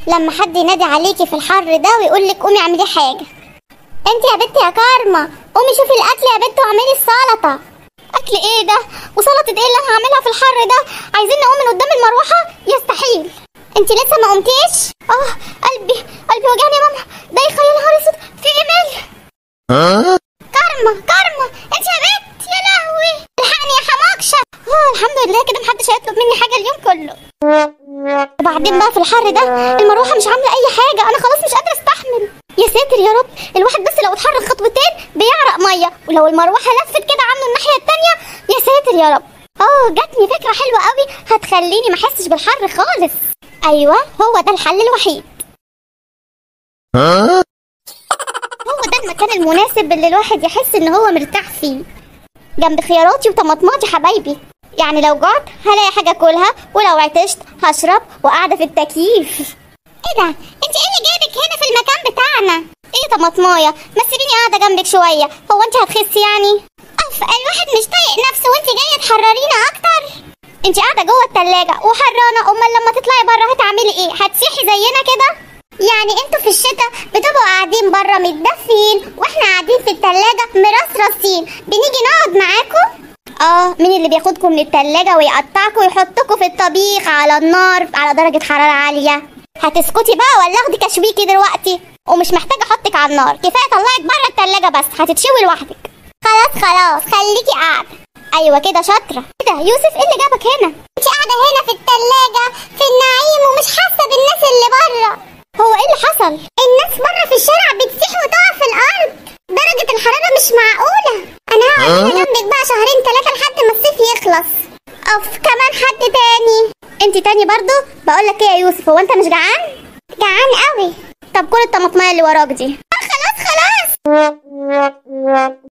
لما حد ينادي عليكي في الحر ده ويقول لك قومي اعملي حاجه انت يا بنتي يا كارما قومي شوفي الاكل يا بنت واعملي السلطه اكل ايه ده وسلطه ايه اللي انا هعملها في الحر ده عايزين نقوم من قدام المروحه يستحيل انت لسه ما قمتيش اه قلبي قلبي وجعني يا ماما دايخه يا نهار اسود في ايه مالي كارما كارما انت يا بنت يا لهوي الحقني يا حماكشه اه الحمد لله كده محدش هيطلب مني حاجه اليوم كله وبعدين بقى في الحر ده المروحه مش عامله اي حاجه انا خلاص مش قادره استحمل يا ساتر يا رب الواحد بس لو اتحرك خطوتين بيعرق ميه ولو المروحه لفت كده عنه الناحيه التانية يا ساتر يا رب اه جاتني فكره حلوه قوي هتخليني ما احسش بالحر خالص ايوه هو ده الحل الوحيد هو ده المكان المناسب اللي الواحد يحس ان هو مرتاح فيه جنب خياراتي وطماطماتي حبايبي يعني لو جعت هلاقي حاجه اكلها ولو عطشت هشرب وقاعده في التكييف ايه ده انت ايه اللي جايبك هنا في المكان بتاعنا ايه طماطمايه ما تسيبيني قاعده جنبك شويه هو انت هتخسي يعني اف الواحد مش طايق نفسه وانت جايه تحررينا اكتر انت قاعده جوه التلاجة وحرانه امال لما تطلعي بره هتعملي ايه هتسيحي زينا كده يعني انتوا في الشتاء بتبقوا قاعدين بره متدفين واحنا قاعدين في التلاجة مرصرصين بنيجي نقعد معاكم اه مين اللي بياخدكم من التلاجة ويقطعكم ويحطكم في الطبيخ على النار على درجة حرارة عالية هتسكتي بقى ولا اخدي تشويكي دلوقتي ومش محتاجة احطك على النار كفاية اطلعك بره التلاجة بس هتتشوي لوحدك خلاص خلاص خليكي قاعدة ايوه كده شاطرة ايه ده يوسف ايه اللي جابك هنا انت قاعدة هنا في التلاجة في النعيم ومش حاسة بالناس اللي بره هو ايه اللي حصل الناس بره في الشارع بتسيح وتقع في الارض درجة الحرارة مش معقولة انا هقعد هنا جنبك بقى شهرين ثلاثة لحد ما الصيف يخلص اف كمان حد تاني انت تاني برضو بقول لك ايه يا يوسف هو انت مش جعان جعان قوي طب كل الطماطمية اللي وراك دي